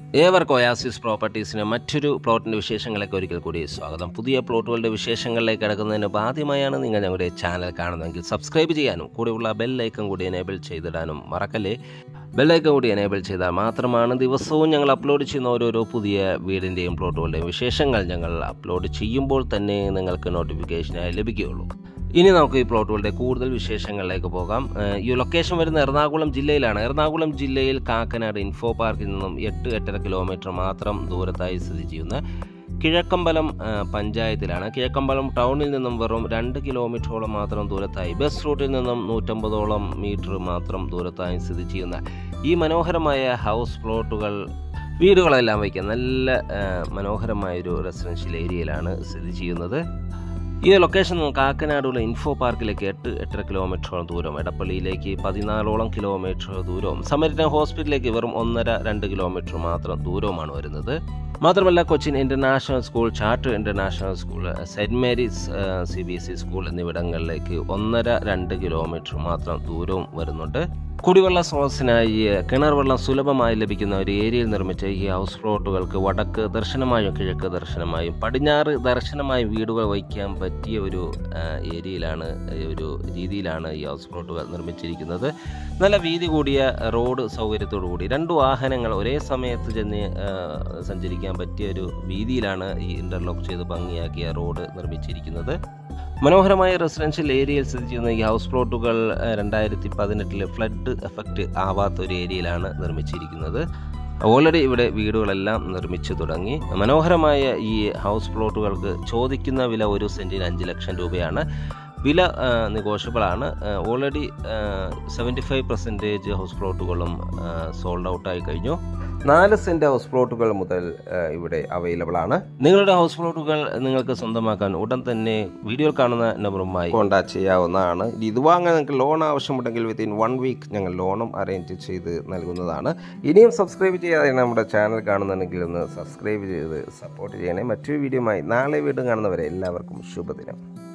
ഏവർക്കും ഒയാസിസ് പ്രോപ്പർട്ടീസിന് മറ്റൊരു പ്ലോട്ടിൻ്റെ വിശേഷങ്ങളിലേക്ക് ഒരിക്കൽ കൂടി സ്വാഗതം പുതിയ പ്ലോട്ടുകളുടെ വിശേഷങ്ങളിലേക്ക് കിടക്കുന്നതിന് മുമ്പ് ആദ്യമായാണ് നിങ്ങൾ ഞങ്ങളുടെ ചാനൽ കാണുന്നതെങ്കിൽ സബ്സ്ക്രൈബ് ചെയ്യാനും കൂടെയുള്ള ബെൽ ഐക്കൺ കൂടി എനേബിൾ ചെയ്തിടാനും മറക്കല്ലേ ബെൽ ഐക്കൺ കൂടി എനേബിൾ ചെയ്താൽ മാത്രമാണ് ദിവസവും ഞങ്ങൾ അപ്ലോഡ് ചെയ്യുന്ന ഓരോരോ പുതിയ വീടിൻ്റെയും പ്ലോട്ടുകളുടെയും വിശേഷങ്ങൾ ഞങ്ങൾ അപ്ലോഡ് ചെയ്യുമ്പോൾ തന്നെ നിങ്ങൾക്ക് നോട്ടിഫിക്കേഷനായി ലഭിക്കുകയുള്ളൂ ഇനി നമുക്ക് ഈ പ്ലോട്ടുകളുടെ കൂടുതൽ വിശേഷങ്ങളിലേക്ക് പോകാം ഏഹ് ഈ ലൊക്കേഷൻ വരുന്ന എറണാകുളം ജില്ലയിലാണ് എറണാകുളം ജില്ലയിൽ കാക്കനാട് ഇൻഫോ പാർക്കിൽ നിന്നും എട്ട് എട്ടര കിലോമീറ്റർ മാത്രം ദൂരത്തായി സ്ഥിതി ചെയ്യുന്ന കിഴക്കമ്പലം ഏഹ് പഞ്ചായത്തിലാണ് കിഴക്കമ്പലം ടൗണിൽ നിന്നും വെറും രണ്ട് കിലോമീറ്ററോളം മാത്രം ദൂരത്തായി ബസ് റൂട്ടിൽ നിന്നും നൂറ്റമ്പതോളം മീറ്റർ മാത്രം ദൂരത്തായി സ്ഥിതി ചെയ്യുന്ന ഈ മനോഹരമായ ഹൗസ് പ്ലോട്ടുകൾ വീടുകളെല്ലാം വയ്ക്കുക നല്ല ഏഹ് മനോഹരമായൊരു റെസിഡൻഷ്യൽ ഏരിയയിലാണ് സ്ഥിതി ചെയ്യുന്നത് ഈ ലൊക്കേഷൻ കാക്കനാടുള്ള ഇൻഫോ പാർക്കിലേക്ക് എട്ട് എട്ടര കിലോമീറ്ററോളം ദൂരം എടപ്പള്ളിയിലേക്ക് പതിനാലോളം കിലോമീറ്റർ ദൂരവും സമരറ്റ ഹോസ്പിറ്റലിലേക്ക് വെറും ഒന്നര രണ്ട് കിലോമീറ്റർ മാത്രം ദൂരവുമാണ് വരുന്നത് മാത്രമല്ല Cochin international school charter international school saint Mary's C B S E school എന്നിവിടങ്ങളിലേക്ക് ഒന്നര രണ്ട് കിലോമീറ്റർ മാത്രം ദൂരവും വരുന്നുണ്ട് കുടിവെള്ള സ്രോതസ്സിനായി കിണർ വെള്ളം സുലഭമായി ലഭിക്കുന്ന ഒരു ഏരിയയിൽ നിർമ്മിച്ച ഈ ഹൗസ് പ്ലോട്ടുകൾക്ക് വടക്ക് ദർശനമായും കിഴക്ക് ദർശനമായും പടിഞ്ഞാറ് ദർശനമായും വീടുകൾ വയ്ക്കാൻ പറ്റിയ ഒരു ആ, ഏരിയയിലാണ് ഈ ഒരു രീതിയിലാണ് ഈ ഹൗസ് പ്ലോട്ടുകൾ നിർമ്മിച്ചിരിക്കുന്നത് നല്ല വീതി കൂടിയ റോഡ് സൗകര്യത്തോടു കൂടി രണ്ട് വാഹനങ്ങൾ ഒരേ സമയത്ത് ചെന്ന് ആ, സഞ്ചരിക്കാൻ പറ്റിയ ഒരു വീതിയിലാണ് ഈ ഇന്റർലോക്ക് ചെയ്ത് ഭംഗിയാക്കിയ റോഡ് നിർമ്മിച്ചിരിക്കുന്നത് മനോഹരമായ റെസിഡൻഷ്യൽ ഏരിയയിൽ സ്ഥിതി ചെയ്യുന്ന ഈ ഹൗസ് പ്ലോട്ടുകൾ രണ്ടായിരത്തി പതിനെട്ടിലെ ഫ്ലഡ് എഫക്റ്റ് ആവാത്ത ഒരു ഏരിയയിലാണ് നിർമ്മിച്ചിരിക്കുന്നത് ഓൾറെഡി ഇവിടെ വീടുകളെല്ലാം നിർമ്മിച്ചു തുടങ്ങി മനോഹരമായ ഈ ഹൗസ് പ്ലോട്ടുകൾക്ക് ചോദിക്കുന്ന വില ഒരു സെൻറ്റിന് അഞ്ച് ലക്ഷം രൂപയാണ് വില നെഗോഷ്യബിൾ ആണ് already seventy five percentage house പ്ലോട്ടുകളും സോൾഡ് ഔട്ടായി കഴിഞ്ഞു നാല് സെൻറ്റ് ഹൗസ് പ്ലോട്ടുകൾ മുതൽ ആ, ഇവിടെ അവൈലബിൾ ആണ് നിങ്ങളുടെ ഹൗസ് പ്ലോട്ടുകൾ നിങ്ങൾക്ക് സ്വന്തമാക്കാൻ ഉടൻ തന്നെ വീഡിയോയിൽ കാണുന്ന നമ്പറുമായി കോൺടാക്ട് ചെയ്യാവുന്നതാണ് ഇനി ഇത് വാങ്ങാൻ നിങ്ങൾക്ക് ലോൺ ആവശ്യമുണ്ടെങ്കിൽ വിത്തിൻ വൺ വീക്ക് ഞങ്ങൾ ലോണും അറേഞ്ച് ചെയ്ത് നൽകുന്നതാണ് ഇനിയും സബ്സ്ക്രൈബ് ചെയ്യാതെ നമ്മുടെ ചാനൽ കാണുന്നുണ്ടെങ്കിൽ ഒന്ന് സബ്സ്ക്രൈബ് ചെയ്ത് സപ്പോർട്ട് ചെയ്യണേ മറ്റൊരു വീഡിയോയുമായി നാളെ വീണ്ടും കാണുന്നവരെ എല്ലാവർക്കും ശുഭദിനം